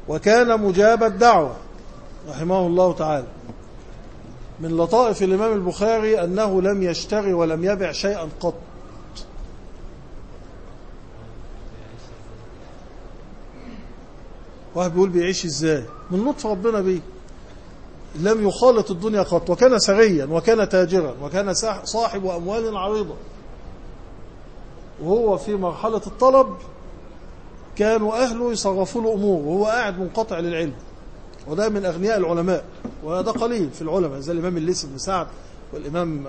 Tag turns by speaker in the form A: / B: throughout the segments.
A: وكان مجاب الدعوة رحمه الله تعالى من لطائف الإمام البخاري أنه لم يشتري ولم يبع شيئا قط واحد بيقول بيعيش ازاي من لطف ربنا بيه لم يخالط الدنيا قط وكان سريا وكان تاجرا وكان صاحب أموال عريضة وهو في مرحلة الطلب كانوا أهله يصرفوا له أمور وهو قاعد منقطع للعلم وده من أغنياء العلماء وهذا قليل في العلماء زي الإمام الليث بن سعد والإمام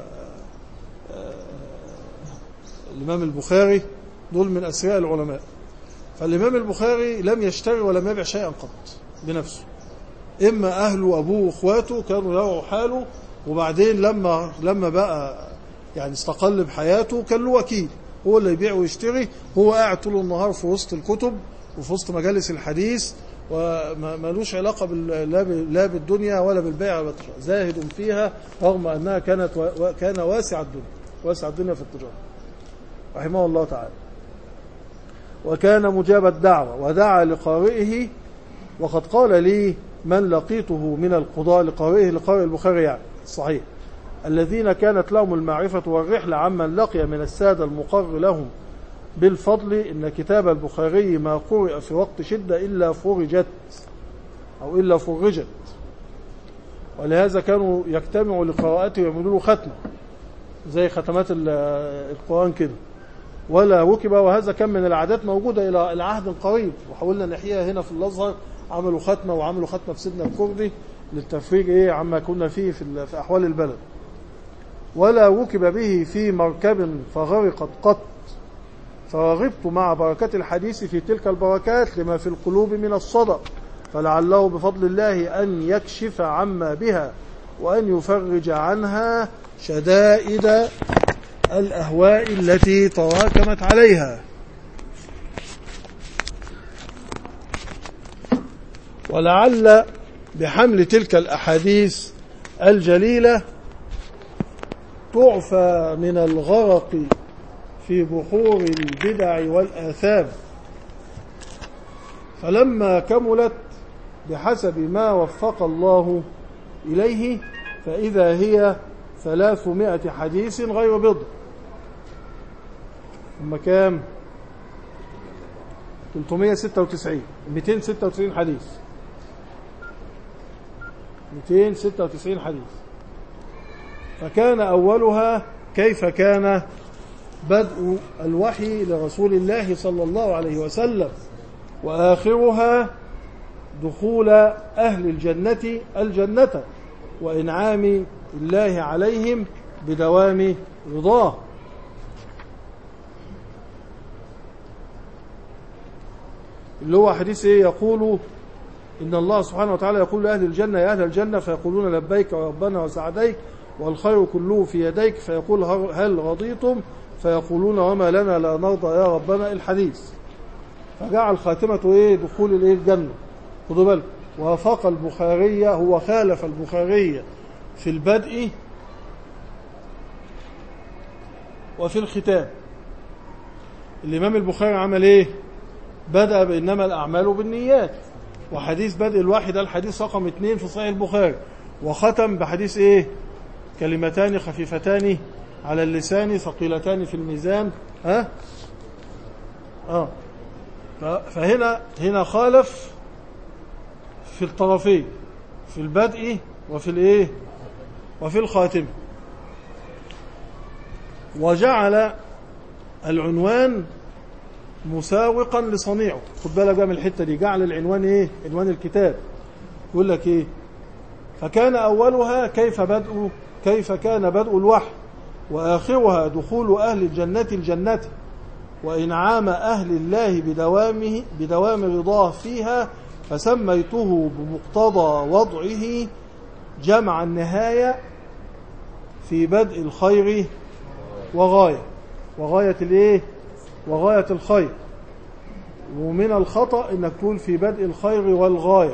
A: الإمام البخاري دول من أسرياء العلماء فالإمام البخاري لم يشتري ولم يبيع شيئا قط بنفسه إما أهله وأبوه وأخواته كانوا يرعوا حاله وبعدين لما لما بقى يعني استقل بحياته كان له وكيل هو اللي يبيع ويشتري هو قاعد طول النهار في وسط الكتب وفي وسط مجالس الحديث ومالوش علاقة لا بالدنيا ولا بالبيع ولا بالتجارة زاهد فيها رغم أنها كانت كان واسع الدنيا واسع الدنيا في التجارة رحمه الله تعالى وكان مجاب الدعوة ودعا لقارئه وقد قال لي من لقيته من القضاء لقارئه لقارئ البخاري يعني صحيح الذين كانت لهم المعرفة والرحلة عمن لقي من السادة المقر لهم بالفضل إن كتاب البخاري ما قرئ في وقت شدة إلا فرجت أو إلا فرجت ولهذا كانوا يجتمعوا لقراءته ويعملوا له ختمة زي ختمات القرآن كده ولا ركب وهذا كان من العادات موجودة إلى العهد القريب وحاولنا نحييها هنا في الأزهر عملوا ختمة وعملوا ختمة في سيدنا الكردي للتفريج إيه عما كنا فيه في, في أحوال البلد ولا ركب به في مركب فغرقت قط فرغبت مع بركات الحديث في تلك البركات لما في القلوب من الصدق فلعله بفضل الله أن يكشف عما بها وأن يفرج عنها شدائد الأهواء التي تراكمت عليها ولعل بحمل تلك الأحاديث الجليلة تعفى من الغرق في بحور البدع والآثام فلما كملت بحسب ما وفق الله إليه فإذا هي ثلاثمائة حديث غير بضع ثم كام 396 296 حديث 296 حديث فكان أولها كيف كان بدء الوحي لرسول الله صلى الله عليه وسلم وآخرها دخول أهل الجنة الجنة وإنعام الله عليهم بدوام رضاه اللي هو حديث ايه يقول إن الله سبحانه وتعالى يقول لأهل الجنة يا أهل الجنة فيقولون لبيك وربنا وسعديك والخير كله في يديك فيقول هل رضيتم فيقولون وما لنا لا نرضى يا ربنا الحديث فجعل خاتمة ايه دخول الايه الجنة خدوا بالك وافق البخارية هو خالف البخارية في البدء وفي الختام الإمام البخاري عمل ايه بدأ بإنما الأعمال بالنيات وحديث بدء الوحي ده الحديث رقم اثنين في صحيح البخاري وختم بحديث ايه كلمتان خفيفتان على اللسان ثقيلتان في الميزان ها اه فهنا هنا خالف في الطرفين في البدء وفي الايه وفي الخاتم وجعل العنوان مساوقا لصنيعه خد بالك بقى من الحته دي جعل العنوان ايه عنوان الكتاب يقول لك ايه فكان اولها كيف بدء كيف كان بدء الوحي واخرها دخول اهل الجنه الجنه وانعام اهل الله بدوامه بدوام رضاه فيها فسميته بمقتضى وضعه جمع النهايه في بدء الخير وغايه وغايه الايه وغاية الخير ومن الخطأ انك تقول في بدء الخير والغاية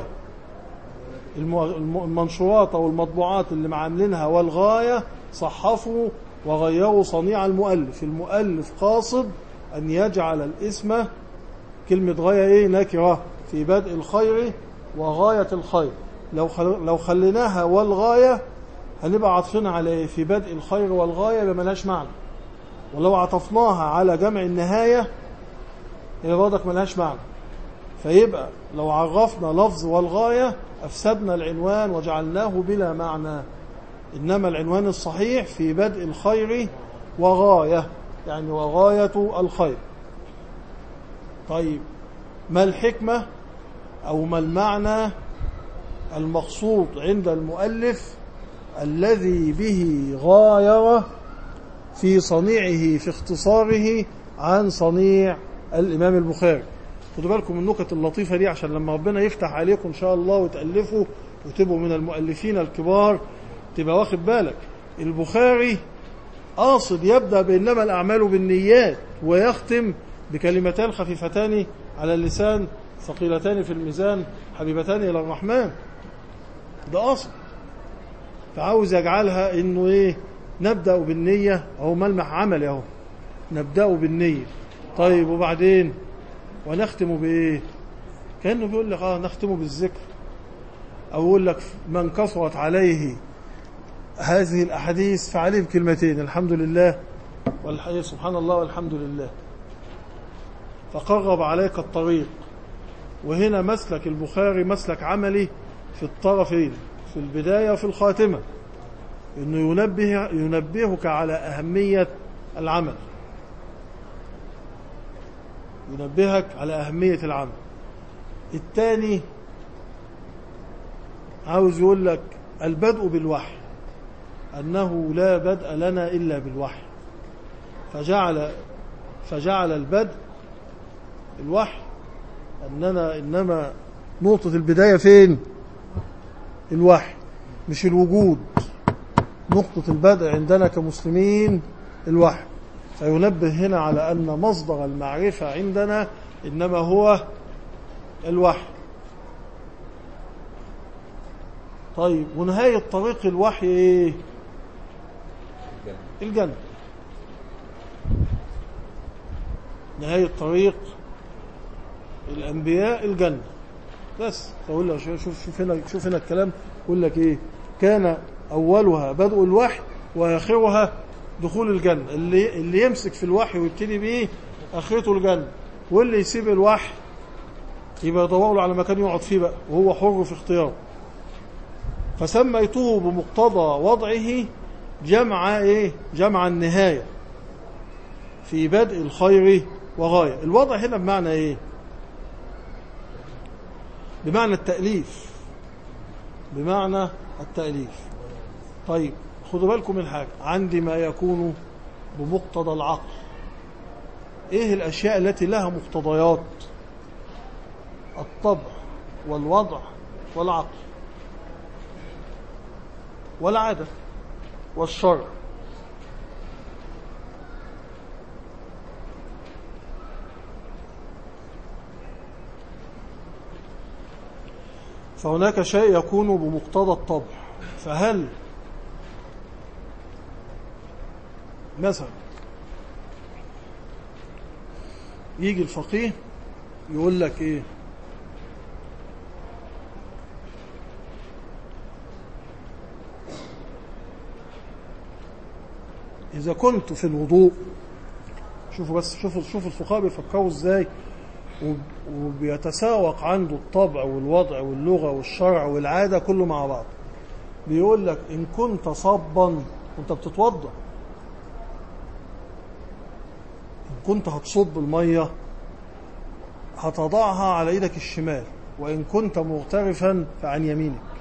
A: المنشورات او المطبوعات اللي معاملينها والغاية صحفوا وغيروا صنيع المؤلف المؤلف قاصد ان يجعل الاسم كلمة غاية ايه نكرة في بدء الخير وغاية الخير لو لو خليناها والغاية هنبقى عاطفين على ايه في بدء الخير والغاية يبقى ملهاش معنى ولو عطفناها على جمع النهاية يبقى برضك ملهاش معنى فيبقى لو عرفنا لفظ والغاية أفسدنا العنوان وجعلناه بلا معنى إنما العنوان الصحيح في بدء الخير وغاية يعني وغاية الخير طيب ما الحكمة أو ما المعنى المقصود عند المؤلف الذي به غاية في صنيعه في اختصاره عن صنيع الإمام البخاري خدوا بالكم من النكت اللطيفة دي عشان لما ربنا يفتح عليكم إن شاء الله وتألفوا وتبقوا من المؤلفين الكبار تبقى واخد بالك البخاري قاصد يبدأ بإنما الأعمال بالنيات ويختم بكلمتان خفيفتان على اللسان ثقيلتان في الميزان حبيبتان إلى الرحمن ده قاصد فعاوز يجعلها إنه إيه نبدأ بالنية أو ملمح عملي أهو نبدأ بالنية طيب وبعدين ونختم بإيه كأنه بيقول لك آه نختم بالذكر أو يقول لك من كثرت عليه هذه الأحاديث فعليه بكلمتين الحمد لله والحقيقة سبحان الله والحمد لله فقرب عليك الطريق وهنا مسلك البخاري مسلك عملي في الطرفين في البداية وفي الخاتمة انه ينبه ينبهك على أهمية العمل ينبهك على أهمية العمل الثاني عاوز يقول لك البدء بالوحي أنه لا بدء لنا إلا بالوحي فجعل فجعل البدء الوحي أننا إنما نقطة البداية فين الوحي مش الوجود نقطة البدء عندنا كمسلمين الوحي فينبه هنا على أن مصدر المعرفة عندنا إنما هو الوحي طيب ونهاية طريق الوحي ايه الجنة نهاية طريق الأنبياء الجنة بس فأقول لك شوف شوف هنا شوف هنا الكلام يقول لك إيه كان أولها بدء الوحي وآخرها دخول الجنة اللي اللي يمسك في الوحي ويبتدي بيه آخرته الجنة واللي يسيب الوحي يبقى يدور له على مكان يقعد فيه بقى وهو حر في اختياره فسميته بمقتضى وضعه جمع ايه جمع النهاية في بدء الخير وغاية الوضع هنا بمعنى ايه بمعنى التأليف بمعنى التأليف طيب خدوا بالكم من حاجة عندي ما يكون بمقتضى العقل ايه الاشياء التي لها مقتضيات الطبع والوضع والعقل والعادة والشرع فهناك شيء يكون بمقتضى الطبع فهل مثلا يجي الفقيه يقول لك ايه إذا كنت في الوضوء شوفوا بس شوفوا شوفوا الفقهاء بيفكروا ازاي وبيتساوق عنده الطبع والوضع واللغة والشرع والعادة كله مع بعض بيقول لك إن كنت صبا وانت بتتوضا إن كنت هتصب المية هتضعها على إيدك الشمال وإن كنت مغترفا فعن يمينك